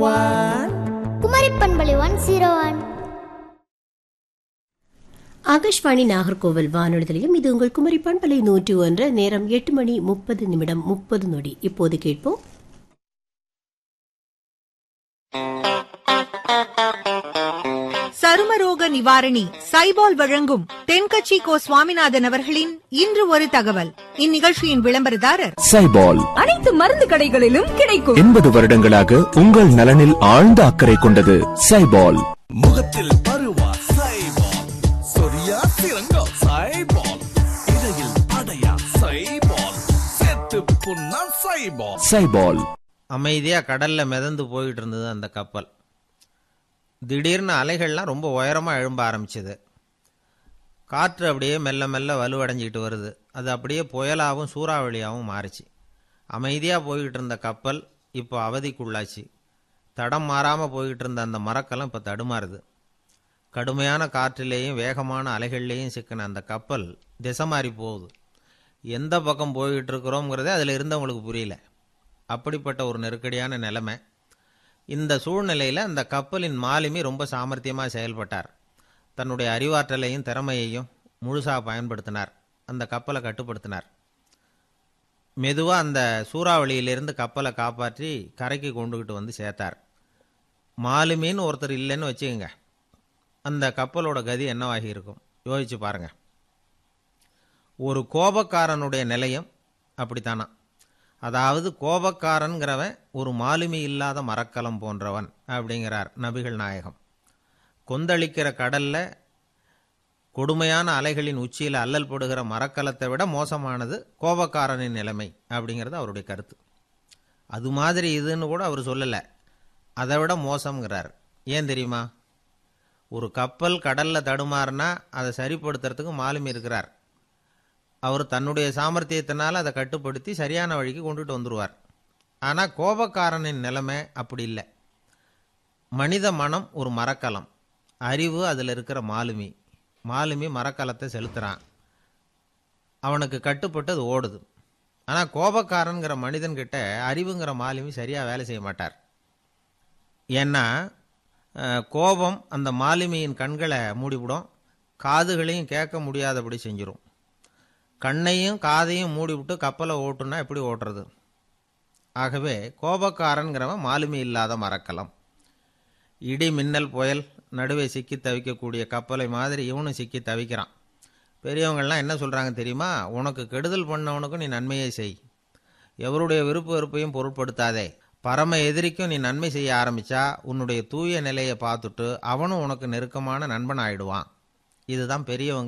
one Kumari பண்பலை one zero one Akashvani Nagercoil வானொலி நிலையம் இது உங்கள் குமரி பண்பலை நூற்று ஒன்று நேரம் எட்டு மணி முப்பது நிமிடம் முப்பது நொடி இப்போது கேட்போம் சருமரோக நிவாரணி சைபால் வழங்கும் தென்கட்சி கோ சுவாமிநாதன் அவர்களின் இன்று ஒரு தகவல் இந்நிகழ்ச்சியின் விளம்பரதாரர் சைபால் அனைத்து மருந்து கடைகளிலும் கிடைக்கும் எண்பது வருடங்களாக உங்கள் நலனில் ஆழ்ந்த அக்கறை கொண்டது சைபால் முகத்தில் பருவா சைபால் சொரியா சிறங்கா சைபால் இடையில் அடையா சைபால் செத்து புண்ணா சைபால் சைபால் அமைதியா கடல்ல மிதந்து போயிட்டு இருந்தது அந்த கப்பல் திடீர்னு அலைகள்லாம் ரொம்ப உயரமா எழும்ப ஆரம்பிச்சது காற்று அப்படியே மெல்ல மெல்ல வலுவடைஞ்சிக்கிட்டு வருது அது அப்படியே புயலாகவும் சூறாவளியாகவும் மாறுச்சு அமைதியா போய்கிட்டு இருந்த கப்பல் இப்போ அவதிக்குள்ளாச்சு தடம் மாறாம போய்கிட்டு இருந்த அந்த மரக்கலம் இப்போ தடுமாறுது கடுமையான காற்றிலேயும் வேகமான அலைகள்லேயும் சிக்கின அந்த கப்பல் திசை மாறி போகுது எந்த பக்கம் போய்கிட்டு இருக்கிறோங்கிறதே அதில் இருந்தவங்களுக்கு புரியல அப்படிப்பட்ட ஒரு நெருக்கடியான நிலைமை இந்த சூழ்நிலையில் அந்த கப்பலின் மாலுமி ரொம்ப சாமர்த்தியமாக செயல்பட்டார் தன்னுடைய அறிவாற்றலையும் திறமையையும் முழுசாக பயன்படுத்தினார் அந்த கப்பலை கட்டுப்படுத்தினார் மெதுவாக அந்த சூறாவளியிலிருந்து கப்பலை காப்பாற்றி கரைக்கு கொண்டுகிட்டு வந்து சேர்த்தார் மாலுமின்னு ஒருத்தர் இல்லைன்னு வச்சுக்கோங்க அந்த கப்பலோட கதி என்னவாகி இருக்கும் யோசிச்சு பாருங்க ஒரு கோபக்காரனுடைய நிலையம் அப்படித்தானா அதாவது கோபக்காரன்கிறவன் ஒரு மாலுமி இல்லாத மரக்கலம் போன்றவன் அப்படிங்கிறார் நபிகள் நாயகம் கொந்தளிக்கிற கடல்ல கொடுமையான அலைகளின் உச்சியில் அல்லல் படுகிற மரக்கலத்தை விட மோசமானது கோபக்காரனின் நிலைமை அப்படிங்கிறது அவருடைய கருத்து அது மாதிரி இதுன்னு கூட அவர் சொல்லலை அதை விட மோசம்ங்கிறார் ஏன் தெரியுமா ஒரு கப்பல் கடல்ல தடுமாறுனா அதை சரிப்படுத்துறதுக்கு மாலுமி இருக்கிறார் அவர் தன்னுடைய சாமர்த்தியத்தினால அதை கட்டுப்படுத்தி சரியான வழிக்கு கொண்டுட்டு வந்துடுவார் ஆனால் கோபக்காரனின் நிலைமை அப்படி இல்லை மனித மனம் ஒரு மரக்கலம் அறிவு அதில் இருக்கிற மாலுமி மாலுமி மரக்கலத்தை செலுத்துகிறான் அவனுக்கு கட்டுப்பட்டு அது ஓடுது ஆனால் கோபக்காரன்கிற மனிதன்கிட்ட அறிவுங்கிற மாலுமி சரியாக வேலை செய்ய மாட்டார் ஏன்னா அஹ், கோபம் அந்த மாலுமியின் கண்களை மூடிவிடும் காதுகளையும் கேட்க முடியாதபடி செஞ்சிடும் கண்ணையும் காதையும் மூடிவிட்டு கப்பலை ஓட்டுனா எப்படி ஓட்டுறது ஆகவே கோபக்காரன்கிறவன் மாலுமி இல்லாத மரக்கலம் இடி மின்னல் புயல் நடுவே சிக்கி தவிக்கக்கூடிய கப்பலை மாதிரி இவனும் சிக்கி தவிக்கிறான் பெரியவங்கள்லாம் என்ன சொல்கிறாங்க தெரியுமா உனக்கு கெடுதல் பண்ணவனுக்கும் நீ நன்மையை செய் எவருடைய விருப்ப வெறுப்பையும் பொருட்படுத்தாதே பரம எதிரிக்கும் நீ நன்மை செய்ய ஆரம்பிச்சா உன்னுடைய தூய நிலையை பார்த்துட்டு அவனும் உனக்கு நெருக்கமான நண்பன் ஆயிடுவான் இதுதான் பெரியவங்க